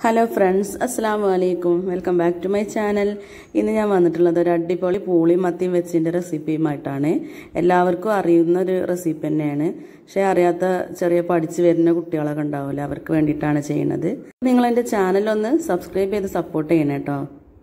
hello friends അസ്സാം വലൈക്കും welcome back to my channel ഇന്ന് ഞാൻ വന്നിട്ടുള്ളത് ഒരു അടിപൊളി പൂളി മത്തി വെച്ചിൻ്റെ റെസിപ്പിയുമായിട്ടാണ് എല്ലാവർക്കും അറിയുന്ന ഒരു റെസിപ്പി തന്നെയാണ് പക്ഷേ അറിയാത്ത ചെറിയ പഠിച്ചു വരുന്ന കുട്ടികളൊക്കെ ഉണ്ടാവില്ല അവർക്ക് വേണ്ടിയിട്ടാണ് ചെയ്യുന്നത് നിങ്ങൾ എൻ്റെ ചാനലൊന്ന് സബ്സ്ക്രൈബ് ചെയ്ത് സപ്പോർട്ട് ചെയ്യണം കേട്ടോ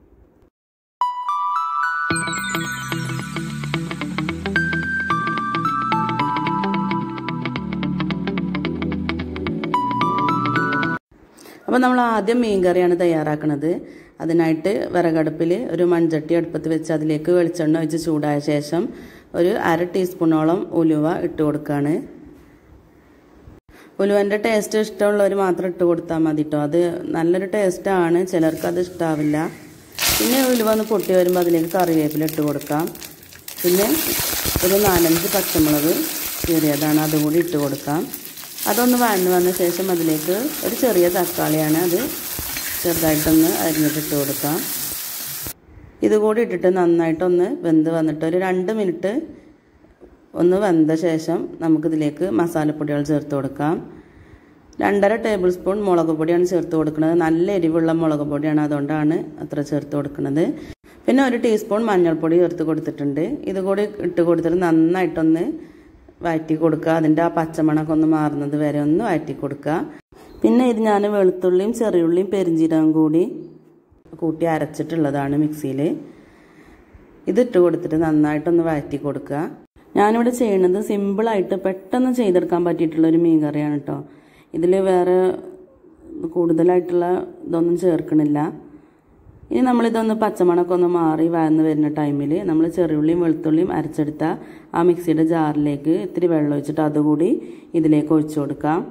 അപ്പോൾ നമ്മൾ ആദ്യം മീൻ കറിയാണ് തയ്യാറാക്കുന്നത് അതിനായിട്ട് വിറകടുപ്പിൽ ഒരു മൺചട്ടി അടുപ്പത്ത് വെച്ച് അതിലേക്ക് വെളിച്ചെണ്ണ ഒഴിച്ച് ചൂടായ ശേഷം ഒരു അര ടീസ്പൂണോളം ഉലുവ ഇട്ട് കൊടുക്കുകയാണ് ഉലുവൻ്റെ ടേസ്റ്റ് ഇഷ്ടമുള്ളവർ മാത്രം ഇട്ട് കൊടുത്താൽ മതി കേട്ടോ അത് നല്ലൊരു ടേസ്റ്റാണ് ചിലർക്ക് അത് ഇഷ്ടാവില്ല പിന്നെ ഉലുവ ഒന്ന് പൊട്ടി വരുമ്പോൾ അതിലേക്ക് കറിവേപ്പില ഇട്ട് കൊടുക്കാം പിന്നെ ഒരു നാലഞ്ച് പച്ചമുളക് കീറിയതാണ് അതും കൂടി ഇട്ട് കൊടുക്കാം അതൊന്ന് വഴന്ന് വന്ന ശേഷം അതിലേക്ക് ഒരു ചെറിയ തക്കാളിയാണ് അത് ചെറുതായിട്ടൊന്ന് അരിഞ്ഞിട്ടിട്ട് കൊടുക്കാം ഇതുകൂടി ഇട്ടിട്ട് നന്നായിട്ടൊന്ന് വെന്ത് വന്നിട്ട് ഒരു രണ്ട് മിനിറ്റ് ഒന്ന് വെന്ത ശേഷം നമുക്കിതിലേക്ക് മസാലപ്പൊടികൾ ചേർത്ത് കൊടുക്കാം രണ്ടര ടേബിൾ സ്പൂൺ മുളക് പൊടിയാണ് ചേർത്ത് കൊടുക്കുന്നത് നല്ല എരിവുള്ള മുളക് പൊടിയാണ് അതുകൊണ്ടാണ് അത്ര ചേർത്ത് കൊടുക്കുന്നത് പിന്നെ ഒരു ടീസ്പൂൺ മഞ്ഞൾപ്പൊടി ചേർത്ത് കൊടുത്തിട്ടുണ്ട് ഇതുകൂടി ഇട്ട് കൊടുത്തിട്ട് നന്നായിട്ടൊന്ന് വഴറ്റി കൊടുക്കുക അതിൻ്റെ ആ പച്ചമണമൊക്കെ ഒന്ന് മാറുന്നത് വരെ ഒന്ന് വഴറ്റി കൊടുക്കുക പിന്നെ ഇത് ഞാൻ വെളുത്തുള്ളിയും ചെറിയുള്ളിയും പെരിഞ്ചീരകം കൂടി കൂട്ടി അരച്ചിട്ടുള്ളതാണ് മിക്സിയിൽ ഇതിട്ട് കൊടുത്തിട്ട് നന്നായിട്ടൊന്ന് വഴറ്റി കൊടുക്കുക ഞാനിവിടെ ചെയ്യുന്നത് സിമ്പിളായിട്ട് പെട്ടെന്ന് ചെയ്തെടുക്കാൻ പറ്റിയിട്ടുള്ള ഒരു മീൻ കറിയാണ് കേട്ടോ ഇതിൽ വേറെ കൂടുതലായിട്ടുള്ള ഇതൊന്നും ചേർക്കണില്ല ഇനി നമ്മളിതൊന്ന് പച്ചമണമൊക്കെ ഒന്ന് മാറി വഴന്ന് വരുന്ന ടൈമിൽ നമ്മൾ ചെറിയുള്ളിയും വെളുത്തുള്ളിയും അരച്ചെടുത്ത ആ മിക്സിയുടെ ജാറിലേക്ക് ഇത്തിരി വെള്ളം ഒഴിച്ചിട്ട് അതുകൂടി ഇതിലേക്ക് ഒഴിച്ചു കൊടുക്കാം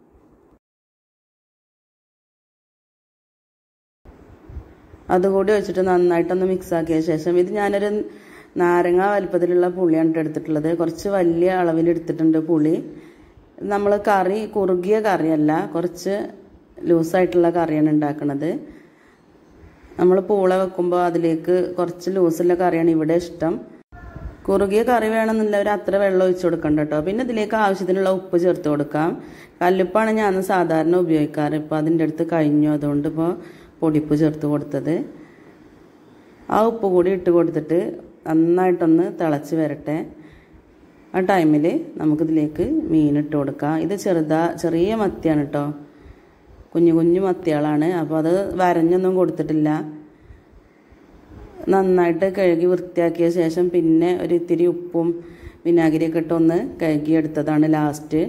അതുകൂടി ഒഴിച്ചിട്ട് നന്നായിട്ടൊന്ന് മിക്സ് ആക്കിയ ശേഷം ഇത് ഞാനൊരു നാരങ്ങ വലുപ്പത്തിലുള്ള പുളിയാണ് എടുത്തിട്ടുള്ളത് കുറച്ച് വലിയ അളവിൽ എടുത്തിട്ടുണ്ട് പുളി നമ്മൾ കറി കുറുകിയ കറിയല്ല കുറച്ച് ലൂസായിട്ടുള്ള കറിയാണ് ഉണ്ടാക്കുന്നത് നമ്മൾ പൂള വെക്കുമ്പോൾ അതിലേക്ക് കുറച്ച് ലൂസുള്ള കറിയാണ് ഇവിടെ ഇഷ്ടം കുറുകിയ കറി വേണമെന്നുള്ളവർ അത്ര വെള്ളം ഒഴിച്ചു കൊടുക്കണ്ട കേട്ടോ പിന്നെ ഇതിലേക്ക് ആവശ്യത്തിനുള്ള ഉപ്പ് ചേർത്ത് കൊടുക്കാം കല്ലുപ്പാണ് ഞാൻ സാധാരണ ഉപയോഗിക്കാറ് ഇപ്പോൾ അതിൻ്റെ അടുത്ത് കഴിഞ്ഞു അതുകൊണ്ട് ഇപ്പോൾ പൊടിപ്പ് ചേർത്ത് കൊടുത്തത് ആ ഉപ്പ് കൂടി ഇട്ട് കൊടുത്തിട്ട് നന്നായിട്ടൊന്ന് തിളച്ച് വരട്ടെ ആ ടൈമിൽ നമുക്കിതിലേക്ക് മീൻ ഇട്ട് കൊടുക്കാം ഇത് ചെറുതാ ചെറിയ മത്തിയാണ് കേട്ടോ കുഞ്ഞു കുഞ്ഞു മത്തികളാണ് അപ്പോൾ അത് വരഞ്ഞൊന്നും കൊടുത്തിട്ടില്ല നന്നായിട്ട് കഴുകി വൃത്തിയാക്കിയ ശേഷം പിന്നെ ഒരു ഇത്തിരി ഉപ്പും വിനാഗിരിയൊക്കെ ഇട്ടൊന്ന് കഴുകി എടുത്തതാണ് ലാസ്റ്റ്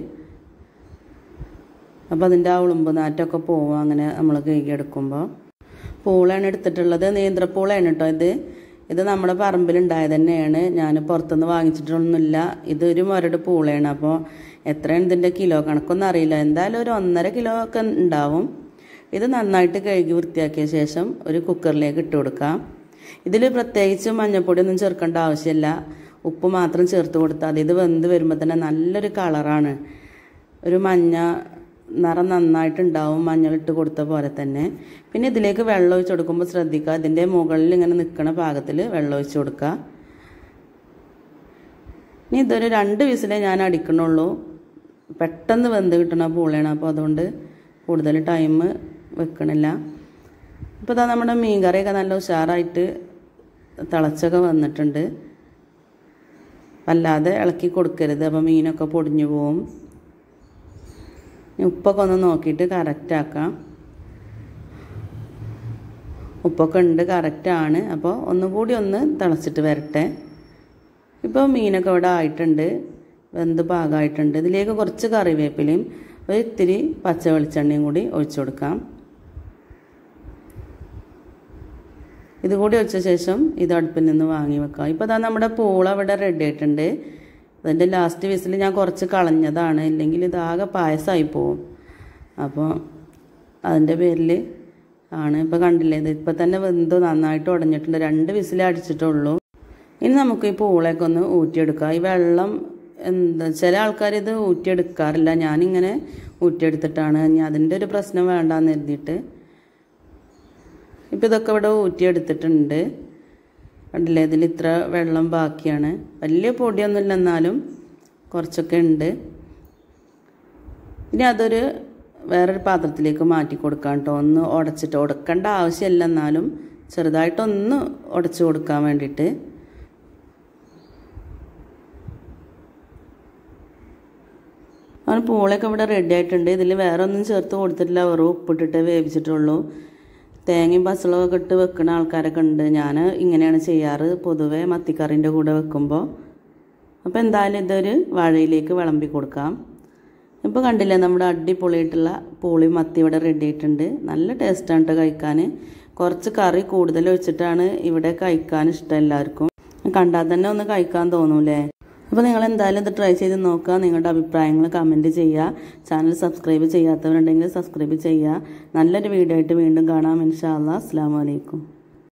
അപ്പോൾ അതിൻ്റെ ആ ഉളുമ്പ് നാറ്റമൊക്കെ പോവും അങ്ങനെ നമ്മൾ കഴുകിയെടുക്കുമ്പോൾ പൂളയാണ് എടുത്തിട്ടുള്ളത് നേന്ത്രപ്പൂളയാണ് കേട്ടോ ഇത് ഇത് നമ്മുടെ പറമ്പിലുണ്ടായത് തന്നെയാണ് ഞാൻ പുറത്തുനിന്ന് വാങ്ങിച്ചിട്ടൊന്നുമില്ല ഇതൊരു മുരട് പൂളയാണ് അപ്പോൾ എത്രയാണ് ഇതിൻ്റെ കിലോ കണക്കൊന്നും അറിയില്ല എന്തായാലും ഒരു ഒന്നര കിലോ ഒക്കെ ഉണ്ടാവും ഇത് നന്നായിട്ട് കഴുകി വൃത്തിയാക്കിയ ശേഷം ഒരു കുക്കറിലേക്ക് ഇട്ട് കൊടുക്കാം ഇതിൽ പ്രത്യേകിച്ച് മഞ്ഞൾപ്പൊടി ഒന്നും ചേർക്കേണ്ട ആവശ്യമില്ല ഉപ്പ് മാത്രം ചേർത്ത് കൊടുത്താൽ മതി ഇത് വെന്ത് വരുമ്പോൾ തന്നെ നല്ലൊരു കളറാണ് ഒരു മഞ്ഞ നിറം നന്നായിട്ടുണ്ടാവും മഞ്ഞളിട്ട് കൊടുത്ത പോലെ തന്നെ പിന്നെ ഇതിലേക്ക് വെള്ളം ഒഴിച്ച് കൊടുക്കുമ്പോൾ ശ്രദ്ധിക്കുക ഇതിൻ്റെ മുകളിൽ ഇങ്ങനെ നിൽക്കുന്ന പാകത്തിൽ വെള്ളം ഒഴിച്ച് കൊടുക്കുക ഇനി ഇതൊരു രണ്ട് വിസിലേ ഞാൻ അടിക്കണുള്ളൂ പെട്ടെന്ന് വെന്ത് കിട്ടണ പൂളയാണ് അപ്പോൾ അതുകൊണ്ട് കൂടുതൽ ടൈം വെക്കണില്ല ഇപ്പോൾ ഇതാ നമ്മുടെ മീൻ കറിയൊക്കെ നല്ല ഉഷാറായിട്ട് തിളച്ചൊക്കെ വന്നിട്ടുണ്ട് വല്ലാതെ ഇളക്കി കൊടുക്കരുത് അപ്പോൾ മീനൊക്കെ പൊടിഞ്ഞു പോവും ഉപ്പൊക്കെ ഒന്ന് നോക്കിയിട്ട് കറക്റ്റാക്കാം ഉപ്പൊക്കെ ഉണ്ട് കറക്റ്റാണ് അപ്പോൾ ഒന്നും കൂടി ഒന്ന് തിളച്ചിട്ട് വരട്ടെ ഇപ്പോൾ മീനൊക്കെ ഇവിടെ ആയിട്ടുണ്ട് വെന്ത് പാകമായിട്ടുണ്ട് ഇതിലേക്ക് കുറച്ച് കറിവേപ്പിലയും ഒരു ഇത്തിരി പച്ച വെളിച്ചെണ്ണയും കൂടി ഒഴിച്ചു കൊടുക്കാം ഇത് കൂടി വെച്ച ശേഷം ഇത് അടുപ്പിൽ നിന്ന് വാങ്ങി വെക്കാം ഇപ്പോൾ ഇതാ നമ്മുടെ പൂള ഇവിടെ റെഡി ആയിട്ടുണ്ട് അതിൻ്റെ ലാസ്റ്റ് വിസിൽ ഞാൻ കുറച്ച് കളഞ്ഞതാണ് ഇല്ലെങ്കിൽ ഇതാകെ പായസമായി പോവും അപ്പോൾ അതിൻ്റെ പേരിൽ ആണ് ഇപ്പോൾ കണ്ടില്ലേ ഇത് ഇപ്പോൾ തന്നെ വെന്ത് നന്നായിട്ട് ഉടഞ്ഞിട്ടുണ്ട് രണ്ട് വിസിൽ അടിച്ചിട്ടുള്ളൂ ഇനി നമുക്ക് ഈ പൂളയൊക്കെ ഒന്ന് ഊറ്റിയെടുക്കാം ഈ വെള്ളം എന്താ ചില ആൾക്കാർ ഇത് ഊറ്റിയെടുക്കാറില്ല ഞാനിങ്ങനെ ഊറ്റിയെടുത്തിട്ടാണ് ഇനി അതിൻ്റെ ഒരു പ്രശ്നം വേണ്ടാന്ന് കരുതിയിട്ട് ഇപ്പോൾ ഇതൊക്കെ ഇവിടെ ഊറ്റിയെടുത്തിട്ടുണ്ട് കണ്ടില്ലേ ഇതിൽ ഇത്ര വെള്ളം ബാക്കിയാണ് വലിയ പൊടിയൊന്നുമില്ല എന്നാലും കുറച്ചൊക്കെ ഉണ്ട് ഇനി അതൊരു വേറൊരു പാത്രത്തിലേക്ക് മാറ്റി കൊടുക്കാം കേട്ടോ ഒന്ന് ഉടച്ചിട്ട് ഉടക്കേണ്ട ആവശ്യമില്ല എന്നാലും ചെറുതായിട്ടൊന്ന് ഉടച്ചു കൊടുക്കാൻ വേണ്ടിയിട്ട് അങ്ങനെ പൂളൊക്കെ ഇവിടെ റെഡി ആയിട്ടുണ്ട് ഇതിൽ വേറെ ഒന്നും ചേർത്ത് കൊടുത്തിട്ടില്ല വെറും ഉപ്പിട്ടിട്ട് വേവിച്ചിട്ടുള്ളൂ തേങ്ങയും പച്ചളമൊക്കെ ഇട്ട് വെക്കുന്ന ആൾക്കാരൊക്കെ ഉണ്ട് ഞാൻ ഇങ്ങനെയാണ് ചെയ്യാറ് പൊതുവെ മത്തിക്കറിൻ്റെ കൂടെ വെക്കുമ്പോൾ അപ്പോൾ എന്തായാലും ഇതൊരു വാഴയിലേക്ക് വിളമ്പി കൊടുക്കാം ഇപ്പോൾ കണ്ടില്ലേ നമ്മുടെ അടിപൊളിയായിട്ടുള്ള പൂളി മത്തി ഇവിടെ റെഡി ആയിട്ടുണ്ട് നല്ല ടേസ്റ്റാണ് കേട്ടോ കഴിക്കാൻ കുറച്ച് കറി കൂടുതൽ ഒഴിച്ചിട്ടാണ് ഇവിടെ കഴിക്കാൻ ഇഷ്ടം എല്ലാവർക്കും കണ്ടാൽ തന്നെ ഒന്ന് കഴിക്കാൻ തോന്നൂലേ അപ്പോൾ നിങ്ങൾ എന്തായാലും ഇത് ട്രൈ ചെയ്ത് നോക്കുക നിങ്ങളുടെ അഭിപ്രായങ്ങൾ കമൻറ്റ് ചെയ്യുക ചാനൽ സബ്സ്ക്രൈബ് ചെയ്യാത്തവരുണ്ടെങ്കിൽ സബ്സ്ക്രൈബ് ചെയ്യുക നല്ലൊരു വീഡിയോ ആയിട്ട് വീണ്ടും കാണാം ഇൻഷാ അല്ലാ അസ്സാം വലൈക്കും